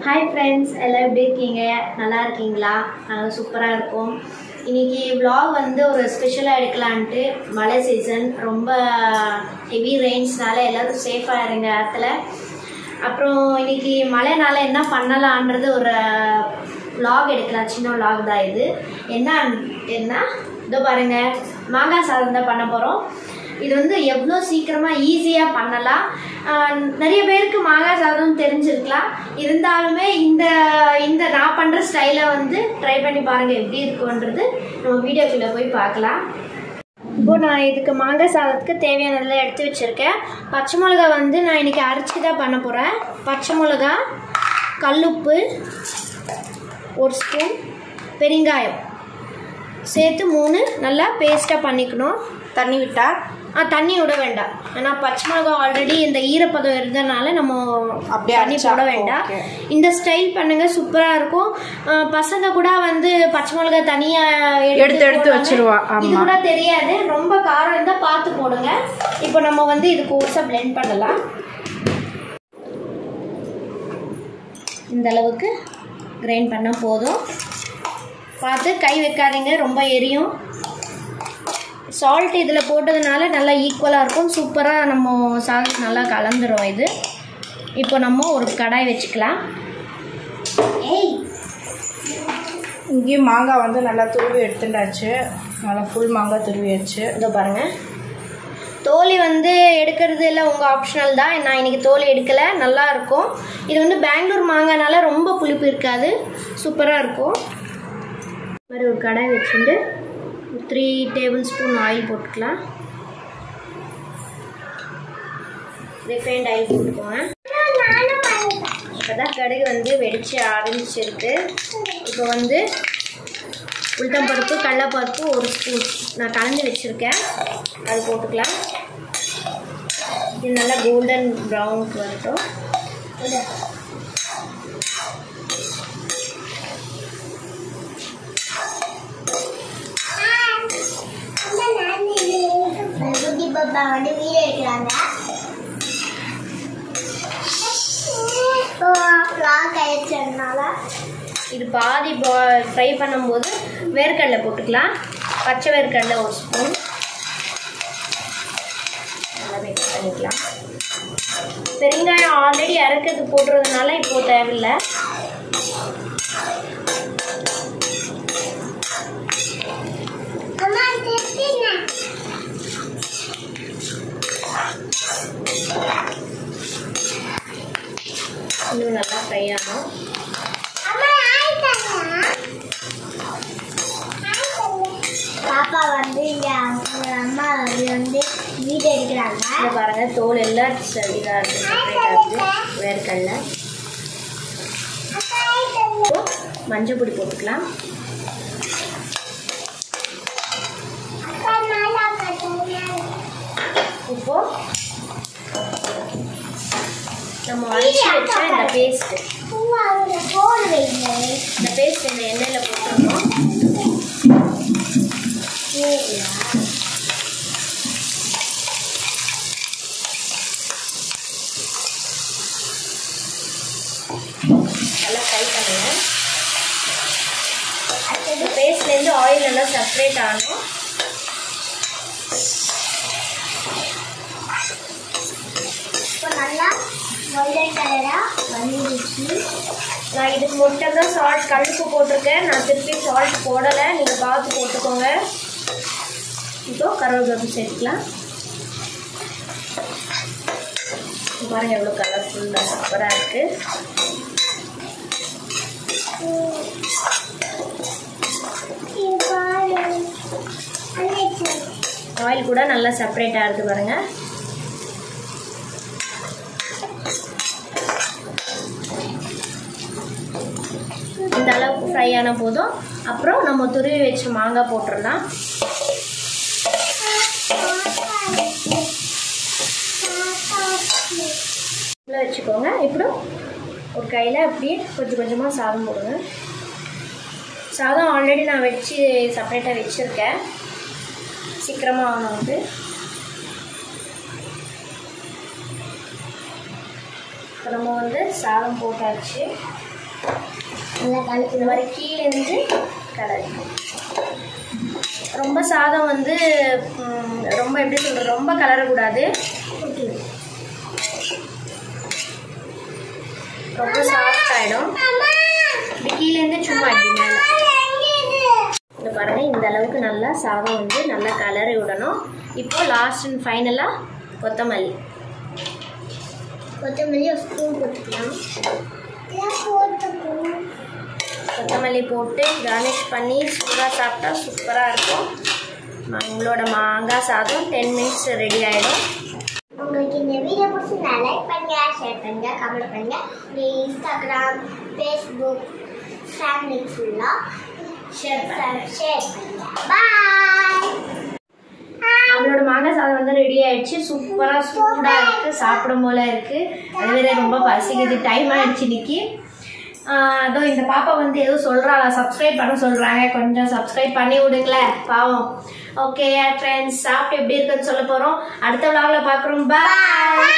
Hi friends எல்லாம் எப்படி இருக்கீங்க நல்லா இருக்கீங்களா நாங்கள் சூப்பராக இருக்கோம் இன்னைக்கு vlog வந்து ஒரு ஸ்பெஷலாக எடுக்கலான்ட்டு மழை சீசன் ரொம்ப ஹெவி ரெயின்ஸ்னால எல்லோரும் சேஃபாக இருங்க இடத்துல அப்புறம் இன்னைக்கு மழைனால என்ன பண்ணலான்றது ஒரு vlog எடுக்கலாம் சின்ன vlog தான் இது என்ன என்ன இதோ பாருங்க மாங்காய் சாதம் தான் பண்ண போகிறோம் இது வந்து எவ்வளோ சீக்கிரமாக ஈஸியாக பண்ணலாம் ஆஹ் நிறைய பேருக்கு மாங்காய் சாதம் தெரிஞ்சிருக்கலாம் இருந்தாலுமே இந்த இந்த நான் பண்ணுற ஸ்டைலை வந்து ட்ரை பண்ணி பாருங்கள் எப்படி இருக்குன்றது நம்ம வீடியோக்குள்ளே போய் பார்க்கலாம் இப்போ நான் இதுக்கு மாங்காய் சாதத்துக்கு தேவையானதெல்லாம் எடுத்து வச்சுருக்கேன் பச்சை மிளகா வந்து நான் இன்னைக்கு அரைச்சி தான் பண்ண போகிறேன் பச்சை மிளகா கல்லுப்பு ஒரு ஸ்பூன் பெருங்காயம் சேர்த்து மூணு நல்லா பேஸ்ட்டாக பண்ணிக்கணும் தண்ணி விட்டா ஆ தண்ணி விட வேண்டாம் ஏன்னா பச்சை மிளகா ஆல்ரெடி இந்த ஈரப்பதம் இருந்தனால நம்ம அப்படியே தண்ணி அரைச்சா, போட வேண்டாம் okay. இந்த ஸ்டைல் பண்ணுங்க சூப்பராக இருக்கும் ஆ, பசங்க கூட வந்து பச்சை மிளகா தனியாக எடுத்து எடுத்து வச்சிருவா, ஆமா. இது கூட தெரியாது ரொம்ப காரம் இருந்தால் பார்த்து போடுங்க இப்போ நம்ம வந்து இது கோர்ஸாக blend பண்ணலாம் இந்த அளவுக்கு கிரைண்ட் பண்ணால் போதும் பார்த்து கை வைக்காதீங்க ரொம்ப எரியும் சால்ட் இதில் போட்டதுனால நல்லா ஈக்குவலாக இருக்கும் சூப்பராக நம்ம சாதம் நல்லா கலந்துரும் இது இப்போ நம்ம ஒரு கடாய் வச்சுக்கலாம் ஏய் இங்கேயும் மாங்காய் வந்து நல்லா துருவி எடுத்துட்டாச்சு நல்லா ஃபுல் மாங்காய் துருவியாச்சு இதோ பாருங்கள் தோலி வந்து எடுக்கிறது எல்லாம் உங்கள் ஆப்ஷனல் தான் நான் இன்னைக்கு தோலி எடுக்கலை நல்லா இருக்கும் இது வந்து பெங்களூர் மாங்காய்னால ரொம்ப புளிப்பு இருக்காது சூப்பராக இருக்கும் இந்த மாதிரி ஒரு கடாய் வச்சுட்டு த்ரீ டேபிள் ஸ்பூன் ஆயில் போட்டுக்கலாம் ரிஃபைண்ட் ஆயில் போட்டுக்கோங்க இப்போதான் கடுகு வந்து வெடிச்சு ஆரம்பிச்சிருக்கு இப்போ வந்து உளுத்தம்பருப்பு கடலப்பருப்பு ஒரு ஸ்பூன் நான் கலந்து வச்சுருக்கேன் அது போட்டுக்கலாம் இது நல்லா கோல்டன் ப்ரௌனுக்கு வரட்டும் குட்டி பாப்பா வந்து வீடியோ எடுக்கிறாங்க ஃப்ளாக் ஆயிடுச்சதுனால இது பாதி ஃப்ரை பண்ணும்போது வேர்க்கடலை போட்டுக்கலாம் பச்சை வேர்க்கடலை ஒரு ஸ்பூன் நல்லா மிக்ஸ் பண்ணிக்கலாம் பெருங்காயம் ஆல்ரெடி அரைக்கிறது போட்டுறதுனால இப்போது தேவையில்லை அம்மா தெரியுங்க இன்னும் நல்லா ஃப்ரை ஆகும் அம்மா ஆயிட்டாங்க பாப்பா வந்து இங்க அவங்க அம்மா வந்து வந்து வீடியோ எடுக்கிறாங்க இதை பாருங்க தோல் எல்லாம் இதாக இருக்குது செப்பரேட்டாக இருக்குது வேர்க்கடலை இப்போ மஞ்சள் பொடி போட்டுக்கலாம் இப்போ நம்ம அரைச்சி வச்ச இந்த பேஸ்ட்டு போன் வைங்க இந்த பேஸ்ட் இந்த எண்ணெயில் போட்டுருந்தோம் நல்லா ஃப்ரை பண்ணுங்க இந்த பேஸ்ட்லேருந்து ஆயில் நல்லா செப்பரேட் ஆகணும் இப்போ நல்லா கோல்டன் கலரா வந்துடுச்சு நான் இதுக்கு மட்டும் தான் சால்ட் கழுப்பு போட்டிருக்கேன் நான் திருப்பி சால்ட் போடலை நீங்கள் பார்த்து போட்டுக்கோங்க இப்போ கருவேப்பிலை சேர்த்துக்கலாம் இது பாருங்க எவ்வளோ கலர்ஃபுல்லாக சூப்பராக இருக்குது இது பாரு அன்னைக்கு ஆயில் கூட நல்லா செப்பரேட் ஆகுது பாருங்க இந்த அளவுக்கு ஃப்ரை ஆன போதும் அப்புறம் நம்ம துருவி வச்ச மாங்காய் போட்டுடலாம் உள்ள வச்சுக்கோங்க இப்படி ஒரு கையில் அப்படியே கொஞ்சம் கொஞ்சமாக சாதம் போடுங்க சாதம் ஆல்ரெடி நான் வச்சு செப்பரேட்டாக வச்சுருக்கேன் சீக்கிரமாக ஆகணும் வந்து இப்போ நம்ம வந்து சாதம் போட்டாச்சு நல்லா இந்த கலக்கணும் மாதிரி கீழேருந்து கலர் ரொம்ப சாதம் வந்து ம், ரொம்ப எப்படி சொல்கிறது ரொம்ப கலரக்கூடாது ரொம்ப சாஃப்ட் ஆகிடும் இப்படி கீழேருந்து சும்மா இப்படி மேலே இந்த பாருங்கள் இந்த அளவுக்கு நல்லா சாதம் வந்து நல்லா கலரி விடணும் இப்போ லாஸ்ட் அண்ட் ஃபைனலாக கொத்தமல்லி கொத்தமல்லி ஒரு ஸ்பூன் போட்டுக்கலாம் போட்டுக்கணும் கொத்தமல்லி போட்டு கார்னிஷ் பண்ணி சூடாக சாப்பிட்டா சூப்பராக இருக்கும் உங்களோட மாங்காய் சாதம் டென் மினிட்ஸ் ரெடி ஆகிடும் உங்களுக்கு இந்த வீடியோ பிடிச்சிருந்தா லைக் பண்ணுங்க ஷேர் பண்ணுங்க கமெண்ட் பண்ணுங்க உங்க இன்ஸ்டாகிராம் ஃபேஸ்புக் ஃபேமிலி ஃபுல்லாக ஷேர் ஷேர் பண்ணுங்க பாய் நம்மளோட மாங்காய் சாதம் வந்து ரெடி ஆயிடுச்சு சூப்பராக சூடாக இருக்குது சாப்பிடும் போல இருக்குது அது வேற ரொம்ப பசிக்குது டைம் ஆயிடுச்சு இன்னைக்கு ஆஹ் அதோ இந்த பாப்பா வந்து ஏதோ சொல்கிறாளா சப்ஸ்கிரைப் பண்ண சொல்கிறாங்க கொஞ்சம் சப்ஸ்கிரைப் பண்ணி விடுங்களேன் பாவம் ஓகே ஃப்ரெண்ட்ஸ் சாப்பிட்டு எப்படி இருக்குன்னு சொல்ல போகிறோம் அடுத்த விழாவில் பார்க்குறோம் பாய்